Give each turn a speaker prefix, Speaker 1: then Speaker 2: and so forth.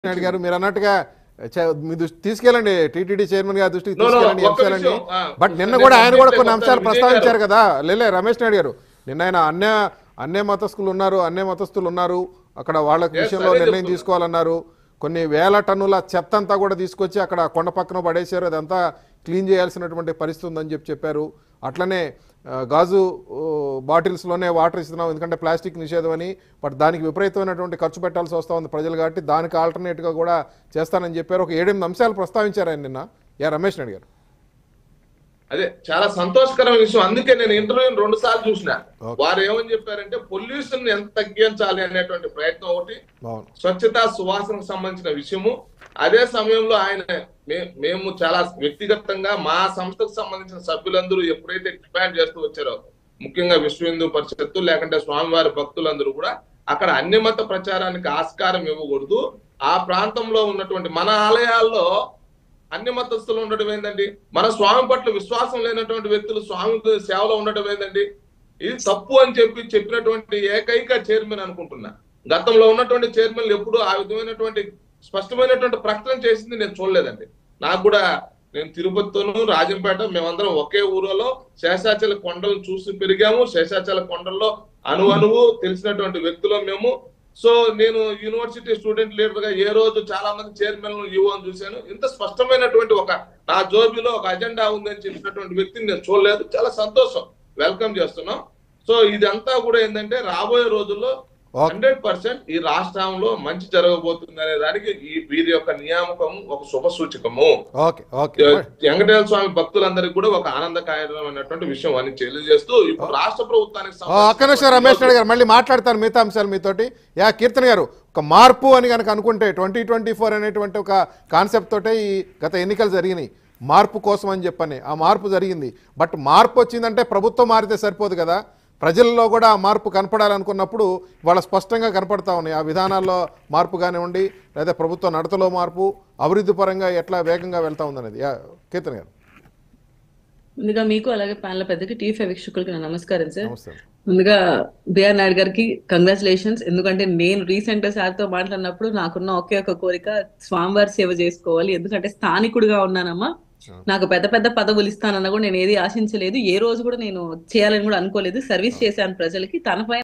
Speaker 1: నాయుడు గారు మీరు అన్నట్టుగా చ- మీ దృష్టి తీసుకెళ్ళండి టీటీడీ చైర్మన్ గారి దృష్టికి
Speaker 2: No, no,
Speaker 1: తీసుకెళ్ళండి ఈ
Speaker 2: ఒక్క
Speaker 1: అంశాలన్నీ
Speaker 2: విషయం, ఆ,
Speaker 1: బట్ నిన్న
Speaker 2: నేను
Speaker 1: కూడా ఆయన కూడా కొన్ని
Speaker 2: చెప్తాను,
Speaker 1: అంశాలు
Speaker 2: విజయ్
Speaker 1: ప్రస్తావించారు
Speaker 2: గారు.
Speaker 1: కదా లేలే రమేష్ నాయుడు గారు నిన్న ఆయన అన్య అన్య మతస్థులు ఉన్నారు అన్య మతస్థులు ఉన్నారు అక్కడ వాళ్ళ
Speaker 2: Yes,
Speaker 1: విషయంలో
Speaker 2: అదే
Speaker 1: నిర్ణయం
Speaker 2: చెప్తున్నా.
Speaker 1: తీసుకోవాలన్నారు కొన్ని వేల టన్నుల చెత్త అంతా కూడా తీసుకొచ్చి అక్కడ కొండ పక్కన పడేశారు అదంతా క్లీన్ చేయాల్సినటువంటి పరిస్థితి ఉందని చెప్పి చెప్పారు అట్లనే ఆ, గాజు ఓ, బాటిల్స్లోనే వాటర్ ఇస్తున్నాం ఎందుకంటే ప్లాస్టిక్ నిషేధం అని బట్ దానికి విపరీతమైనటువంటి ఖర్చు పెట్టాల్సి వస్తూ ఉంది ప్రజలు కాబట్టి దానికి ఆల్టర్నేట్గా కూడా చేస్తానని చెప్పారు ఒక ఏడెనిమిది అంశాలు ప్రస్తావించారు ఆయన నిన్న యా రమేష్ నాయుడు గారు
Speaker 2: అదే చాలా సంతోషకరమైన విషయం అందుకే నేను ఇంటర్వ్యూ రెండు సార్లు చూసిన
Speaker 1: Okay.
Speaker 2: వారు ఏమని చెప్పారంటే పొల్యూషన్ ఎంత తగ్గించాలి అనేటువంటి ప్రయత్నం ఒకటి
Speaker 1: బాగుంది
Speaker 2: స్వచ్ఛత సువాసనకు సంబంధించిన విషయము అదే సమయంలో ఆయన మే- మేము చాలా వ్యక్తిగతంగా మా సంస్థకు సంబంధించిన సభ్యులందరూ ఎప్పుడైతే డిమాండ్ చేస్తూ వచ్చారో ముఖ్యంగా విశ్వ హిందూ పరిషత్తు లేకుంటే స్వామివారి భక్తులందరూ కూడా అక్కడ అన్ని మత ప్రచారానికి ఆస్కారం ఇవ్వకూడదు ఆ ప్రాంతంలో ఉన్నటువంటి మన ఆలయాల్లో అన్ని మతస్థులు ఉండడం ఏందండి మన స్వామి పట్ల విశ్వాసం లేనటువంటి వ్యక్తులు స్వామి సేవలో ఉండడం ఏందండి ఇది తప్పు అని చెప్పి చెప్పినటువంటి ఏకైక చైర్మన్ అనుకుంటున్నా గతంలో ఉన్నటువంటి చైర్మన్లు ఎప్పుడు ఆ విధమైనటువంటి స్పష్టమైనటువంటి ప్రకటన చేసింది నేను చూడలేదండి నాకు కూడా నేను తిరుపతితోనూ రాజంపేట మేమందరం ఒకే ఊరిలో శేషాచల కొండలను చూసి పెరిగాము శేషాచల కొండల్లో అణు అణువు తెలిసినటువంటి వ్యక్తులు మేము సో నేను యూనివర్సిటీ స్టూడెంట్ లీడర్ గా ఏ రోజు చాలా మంది చైర్మన్ యువ అని చూశాను ఇంత స్పష్టమైనటువంటి ఒక నా జోబీలో ఒక అజెండా ఉందని చెప్పినటువంటి వ్యక్తిని నేను చూడలేదు చాలా సంతోషం వెల్కమ్ చేస్తున్నాం సో ఇదంతా కూడా ఏంటంటే రాబోయే రోజుల్లో
Speaker 1: Okay.
Speaker 2: హండ్రెడ్ పర్సెంట్ ఈ రాష్ట్రంలో మంచి జరగబోతుంది అనే దానికి ఈ వీరి యొక్క నియామకం ఒక శుభ సూచకము
Speaker 1: ఓకే ఓకే
Speaker 2: వెంకటేశ్వర స్వామి భక్తులందరికీ కూడా ఒక ఆనందకరమైనటువంటి విషయం అని తెలియజేస్తూ ఇప్పుడు రాష్ట్ర ప్రభుత్వానికి
Speaker 1: ఆ, ఒక్క నిమిషం రమేష్ నాయుడు గారు మళ్ళీ మాట్లాడతాను మిగతా అంశాలు మీతోటి యా కీర్తన్ గారు ఒక మార్పు అని కనుక అనుకుంటే ట్వంటీ ట్వంటీ ఫోర్ అనేటువంటి ఒక కాన్సెప్ట్ తోటే ఈ గత ఎన్నికలు జరిగినాయి మార్పు కోసం అని చెప్పని ఆ మార్పు జరిగింది బట్ మార్పు వచ్చిందంటే ప్రభుత్వం మారితే సరిపోదు కదా ప్రజల్లో కూడా ఆ మార్పు కనపడాలనుకున్నప్పుడు వాళ్ళ స్పష్టంగా కనపడతా ఉన్నాయి ఆ విధానాల్లో మార్పు కానివ్వండి లేదా ప్రభుత్వ నడతలో మార్పు అభివృద్ధి పరంగా ఎట్లా వేగంగా వెళ్తా ఉందనేది యా కీర్తన్ గారు
Speaker 3: ముందుగా మీకు అలాగే ప్యానల్ పెద్దకి టీఫై వీక్షకులకి నా నమస్కారం సార్
Speaker 1: నమస్తే
Speaker 3: ముందుగా బిఆర్ నాయుడు గారికి కంగ్రాచులేషన్స్ ఎందుకంటే నేను రీసెంట్ గా సార్తో మాట్లాడినప్పుడు నాకున్న ఒకే ఒక కోరిక స్వామివారి సేవ చేసుకోవాలి ఎందుకంటే స్థానికుడిగా ఉన్నానమ్మా నాకు పెద్ద పెద్ద పదవులు ఇస్తానన్నా కూడా నేను ఏది ఆశించలేదు ఏ రోజు కూడా నేను చేయాలని కూడా అనుకోలేదు సర్వీస్ చేశాను ప్రజలకి తనపై